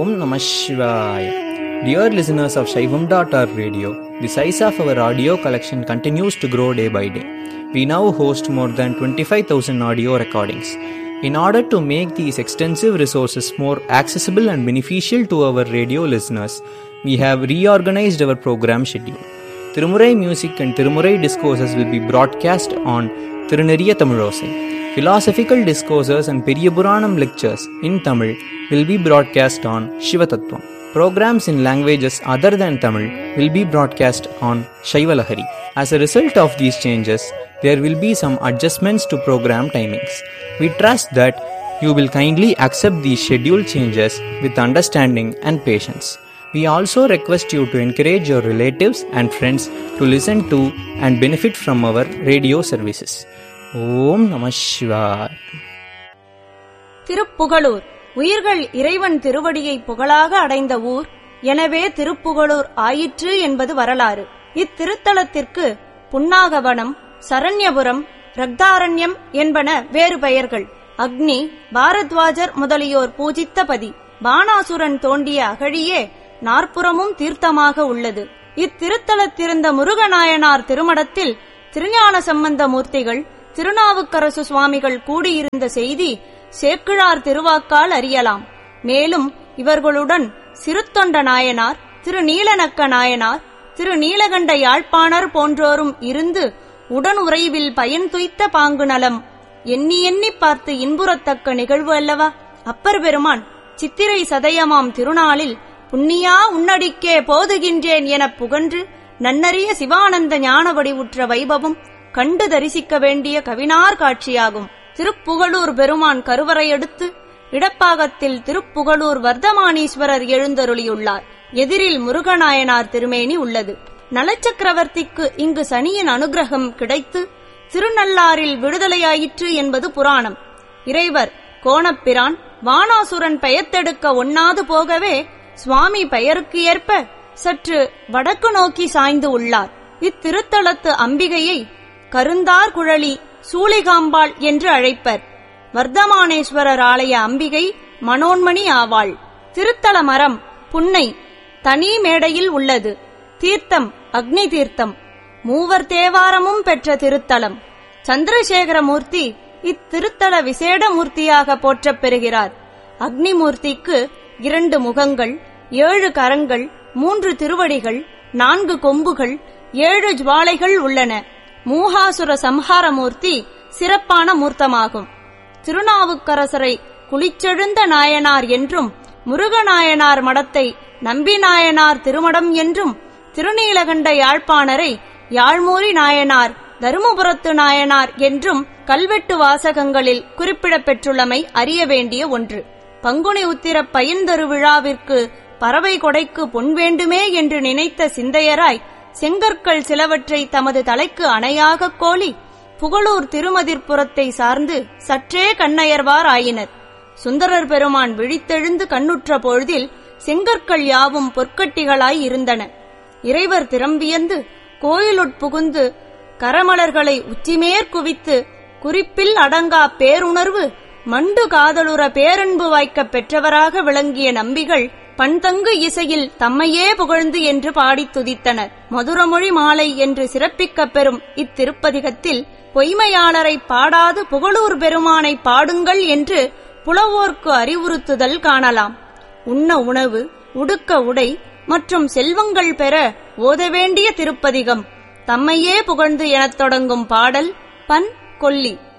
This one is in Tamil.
Om Namah Shivaya. Dear listeners of Shaivam.org radio, the size of our audio collection continues to grow day by day. We now host more than 25,000 audio recordings. In order to make these extensive resources more accessible and beneficial to our radio listeners, we have reorganized our program schedule. Tirumurai music and Tirumurai discourses will be broadcast on Tiruneriya Tamilosai. Philosophical discourses and Periyapuranam lectures in Tamil will be broadcast on Shivatattvam. Programs in languages other than Tamil will be broadcast on Shaivalahari. As a result of these changes, there will be some adjustments to program timings. We trust that you will kindly accept these schedule changes with understanding and patience. We also request you to encourage your relatives and friends to listen to and benefit from our radio services. ஓம் நம சிவாய் திருப்புகழூர் உயிர்கள் இறைவன் திருவடியை புகழாக அடைந்த ஊர் எனவே திருப்புகழூர் ஆயிற்று என்பது வரலாறு இத்திருத்தலத்திற்கு புன்னாகவனம் சரண்யபுரம் ரக்தாரண்யம் என்பன வேறு பெயர்கள் அக்னி பாரத்வாஜர் முதலியோர் பூஜித்த பதி பானாசுரன் தோண்டிய அகழியே நாற்புறமும் தீர்த்தமாக உள்ளது இத்திருத்தலத்திருந்த முருகநாயனார் திருமடத்தில் திருஞான சம்பந்த மூர்த்திகள் திருநாவுக்கரசு சுவாமிகள் கூடியிருந்த செய்தி சேக்கிழார் திருவாக்கால் அறியலாம் மேலும் இவர்களுடன் சிறுத்தொண்ட நாயனார் திரு நீலநக்க நாயனார் திரு நீலகண்ட யாழ்ப்பாணர் போன்றோரும் இருந்து உடன் உறைவில் பயன் துய்த்த பாங்கு நலம் எண்ணி எண்ணி பார்த்து இன்புறத்தக்க நிகழ்வு அல்லவா அப்பர் பெருமான் சித்திரை சதயமாம் திருநாளில் புண்ணியா உன்னடிக்கே போதுகின்றேன் எனப் புகன்று நன்னறிய சிவானந்த ஞான வடிவுற்ற வைபவம் கண்டு தரிசிக்க வேண்டிய கவினார் காட்சியாகும் திருப்புகழூர் பெருமான் கருவறையடுத்து இடப்பாகத்தில் திருப்புகழூர் வர்த்தமானீஸ்வரர் எழுந்தருளியுள்ளார் எதிரில் முருகநாயனார் திருமேனி உள்ளது நலச்சக்கரவர்த்திக்கு இங்கு சனியின் அனுகிரகம் கிடைத்து திருநள்ளாறில் விடுதலையாயிற்று என்பது புராணம் இறைவர் கோணப்பிரான் வானாசுரன் பெயர்த்தெடுக்க ஒண்ணாது போகவே சுவாமி பெயருக்கு ஏற்ப சற்று வடக்கு நோக்கி சாய்ந்து உள்ளார் இத்திருத்தலத்து அம்பிகையை கருந்தார் குழலி சூளிகாம்பாள் என்று அழைப்பர் வர்த்தமானேஸ்வரர் ஆலய அம்பிகை மனோன்மணி ஆவாள் திருத்தல மரம் புன்னை தனி மேடையில் உள்ளது தீர்த்தம் அக்னி தீர்த்தம் மூவர் தேவாரமும் பெற்ற திருத்தலம் சந்திரசேகரமூர்த்தி இத்திருத்தல விசேட மூர்த்தியாக போற்றப் பெறுகிறார் அக்னிமூர்த்திக்கு இரண்டு முகங்கள் ஏழு கரங்கள் மூன்று திருவடிகள் நான்கு கொம்புகள் ஏழு ஜுவாலைகள் உள்ளன மூகாசுர சம்ஹாரமூர்த்தி சிறப்பான மூர்த்தமாகும் திருநாவுக்கரசரை குளிச்செழுந்த நாயனார் என்றும் முருகநாயனார் மடத்தை நம்பிநாயனார் திருமடம் என்றும் திருநீலகண்ட யாழ்ப்பாணரை யாழ்மூரி நாயனார் தருமபுரத்து நாயனார் என்றும் கல்வெட்டு வாசகங்களில் குறிப்பிடப்பெற்றுள்ளமை அறிய வேண்டிய ஒன்று பங்குனி உத்திர பயன்தரு விழாவிற்கு பறவை கொடைக்கு பொன் வேண்டுமே என்று நினைத்த சிந்தையராய் செங்கற்கள் சிலவற்றை தமது தலைக்கு அணையாகக் கோலி புகழூர் திருமதிர்புறத்தை சார்ந்து சற்றே கண்ணயர்வார் ஆயினர் சுந்தரர் பெருமான் விழித்தெழுந்து கண்ணுற்ற பொழுதில் செங்கற்கள் யாவும் பொற்கட்டிகளாய் இருந்தன இறைவர் திறம்பியந்து கோயிலுட்புகுந்து கரமலர்களை உச்சிமேற் குவித்து குறிப்பில் அடங்கா பேருணர்வு மண்டு காதலுற பேரன்பு வாய்க்கப் பெற்றவராக விளங்கிய நம்பிகள் பண்தங்கு இசையில் தம்மையே புகழ்ந்து என்று பாடித் துதித்தனர் மதுரமொழி மாலை என்று சிறப்பிக்கப் பெறும் இத்திருப்பதிகத்தில் பொய்மையாளரை பாடாது புகழூர் பெருமானை பாடுங்கள் என்று புலவோர்க்கு அறிவுறுத்துதல் காணலாம் உண்ண உணவு உடுக்க உடை மற்றும் செல்வங்கள் பெற ஓத வேண்டிய திருப்பதிகம் தம்மையே புகழ்ந்து எனத் தொடங்கும் பாடல் பன் கொல்லி